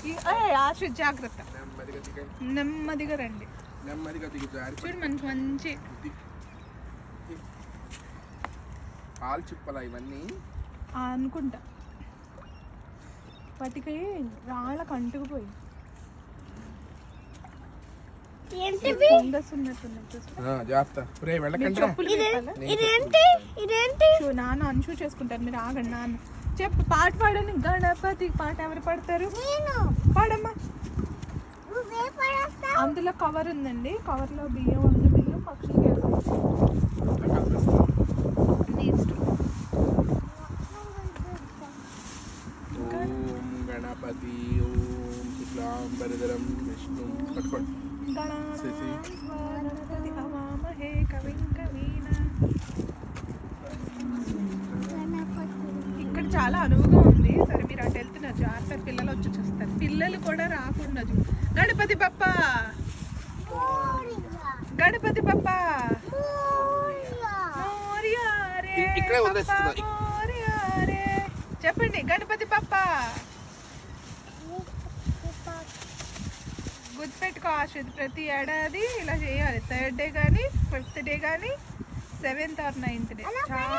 ఈ- ఏయ్, ఆశ్రిత్ జాగ్రత్త నెమ్మదిగా దిగ నెమ్మదిగా రండి నెమ్మదిగా దిగు జారి చూడు మనకి మంచి దిగు. దిగు. పాలు చిప్పలా ఇవన్నీ ఆ, అనుకుంటా వాటికి రాళ్ళకు అంటుకుపోయి ఏంటివి ఫంగస్ ఉన్నట్టున్నాయి చూసుకో. ఆ, జాగ్రత్త రే మీరు వెళ్ళకండి చెప్పులు పెట్టాలా? ఇదేంటి ఇదేంటి చూ, నాన్న అంచు చేసుకుంటారు మీరు ఆగండి నాన్న చెప్పు పాట పాడని గణపతి పాట ఎవరు పాడతారు నేను పాడమ్మా నువ్వే పడేస్తావు అందులో కవర్ ఉందండి కవర్ లో బియ్యం ఉంది బియ్యం పక్షులకి నీ ఇష్టం. ఓం గణపతి ఓం శుక్లాంబరధరం విష్ణు పట్టుకోండి శశి. గణపతి అవామహే కవిం కవీన. ఇక్కడ చాలా అనువుగా ఉంది సరే మీరు అటు వెళ్తున్నారు జాగ్రత్త పిల్లలు వచ్చి చూస్తారు పిల్లలు కూడా రాకుండా చూ గణపతి పప్ప గణపతి పప్ప మోరియా రే, ఇ- ఇక్కడే పప్ప వదిలేస్తున్నా. మోరియా రే. చెప్పండి గణపతి పప్ప గుర్తుపెట్టుకో ఆశ్రిత్ ప్రతి ఏడాది ఇలా చేయాలి థర్డ్ డే కానీ ఫిఫ్త్ డే కానీ సెవెంత్ ఆర్ నైన్త్ డే చాలా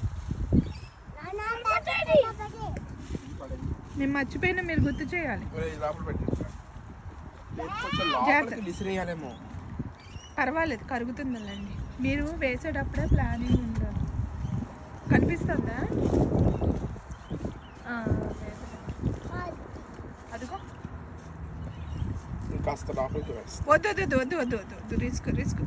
మేము మర్చిపోయినా మీరు గుర్తు చేయాలి ఒరేయ్, లోపల పెట్టండి లేదు, కొంచెం జాగ్రత్త. లోపలికి విసిరేయాలేమో పర్వాలేదు కరుగుతుందండి మీరు వేసేటప్పుడే ప్లానింగ్ ఉండాలి కనిపిస్తుందా ఆ, లేదు. అదిగో కాస్త లోపలికి వేస్తా వద్దు వద్దు వద్దు వద్దు వద్దు వద్దు వద్దు రిస్క్ రిస్క్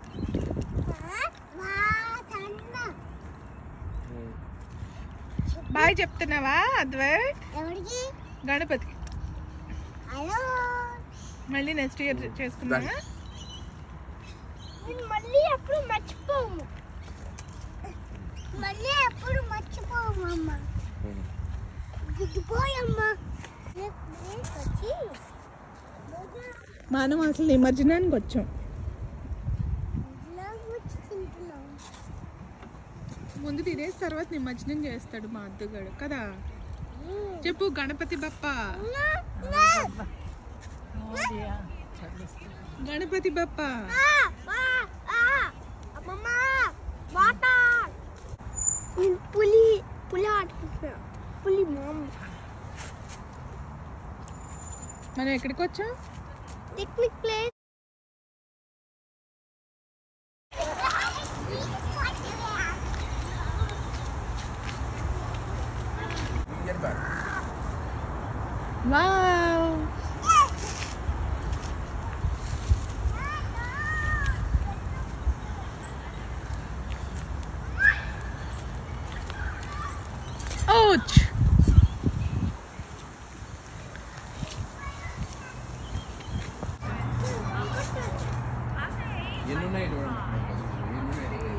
బాయ్ చెప్తున్నావా అద్వైట్ ఎవరికి గణపతికి హలో మళ్ళీ నెక్స్ట్ ఇయర్ చేసుకున్నావా నేను మళ్ళీ ఎప్పుడు మర్చిపోము మళ్ళీ ఎప్పుడు మర్చిపోము అమ్మ గుడ్డిపోయమ్మా వచ్చి మనం అసలు నిమజ్జనానికి వచ్చాం నాకు వచ్చి తింటున్నాం ముందు తినేసి తర్వాత నిమజ్జనం చేస్తాడు మా అద్దగాడు కదా చెప్పు గణపతి బప్ప గణపతి బప్ప అమ్మమ్మ వాటర్ నేను పులి పులి ఆడుకుంటున్నా పులి మామ మనం ఎక్కడికి వచ్చాం picnic place Get back. Wow ouch ఎన్ని ఉన్నాయి చూడండి ఎన్ని ఉన్నాయి?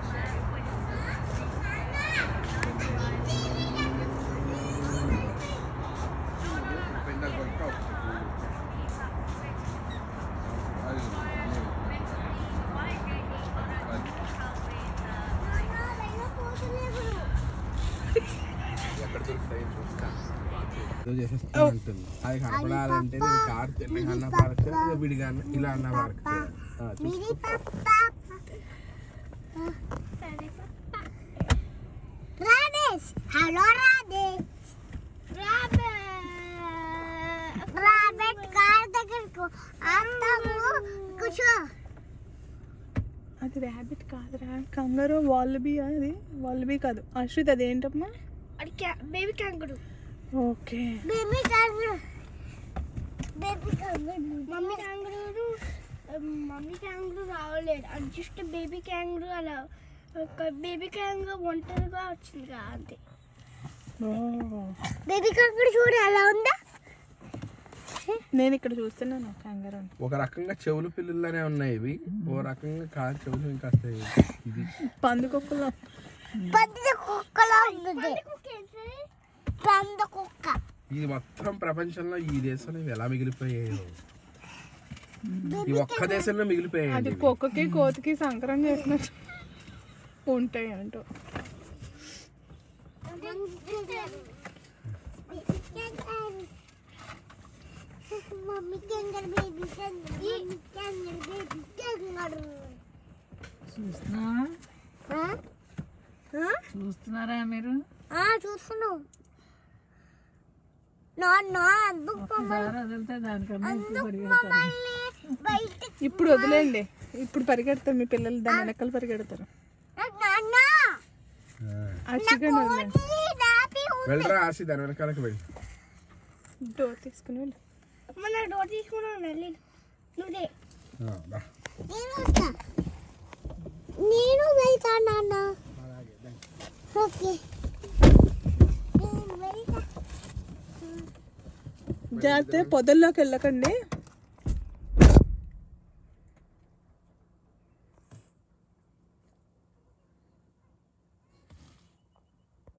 పెండలు కొట్టుకో. అది. అది. ఎక్కడ దొరుకుతాయి చూస్తా. ఏదో చేసేస్తా ఉంటుంది. అది కనపడాలంటే నేను కారు తెల్లగా పార్క్ చేయాలి, విడిగా అన్న- ఇలా అన్న పార్క్ చేయాలి. ఆ, చూసుకో. రాడేష్ హలో రాడేష్ రాబెట్ కార్ దగ్గరకు అంతాము కూర్చో అది ర్యాబిట్ కాదురా కంగారు వాల్బీ అది వాల్బీ కాదు అశ్విత్ అదేంటమ్మా అది baby kangaroo okay baby kangaroo baby kangaroo mummy kangaroo mummy kangaroo రావలేదు అది జస్ట్ బేబీ క్యాంగురు అలా ఒక బేబీ క్యాంగురు ఒంటరిగా వచ్చింది రా అంతే బేబీ క్యాంగురు చూడు ఎలా ఉందా నేను ఇక్కడ చూస్తున్నాను కంగారు ఒక రకంగా చెవులు పిల్లలనే ఉన్నాయి ఇవి ఓ రకంగా కాదు చెవులు ఇంకా ఇది పందుకొక్కలో పెద్ద కుక్కలా ఉంది పెద్ద కుక్క ఇది మొత్తం ప్రపంచంలో ఈ దేశంలో ఇవి ఎలా మిగిలిపోయాయో ఈ ఒక్క దేశంలో అది మిగిలిపోయాయి కుక్కకి కోతికి సంక్రం చేసినట్టు ఉంటాయి అంటూ మమ్మీ కంగారు బేబీ కంగారు మమ్మీ కంగారు బేబీ కంగారు చూస్తున్నా చూస్తున్నారా మీరు చూస్తున్నావు నా నా అందుకు ఒకసారి వదిలితే దానికన్నా ఎక్కువ అందుకు పరిగెడతారు మమ్మల్ని బయట ఇప్పుడు వదిలేండి ఇప్పుడు పరిగెడతారు మీ పిల్లలు దాని వెనకాల పరిగెడతారు నాన్న ఆ చికెన్ వదిలేండి హ్యాపీ వెళ్ళరా ఆసి దాని వెనకాలకి వెళ్ళి డోర్ తీసుకుని వెళ్ళి మన డోర్ తీసుకున్నాను వెళ్ళి నువ్వే ఆ, దా. నేను వస్తా నేను వెళ్తా నాన్న ఓకే నేను వెళ్తా జాగ్రత్త పొదల్లోకి వెళ్ళకండి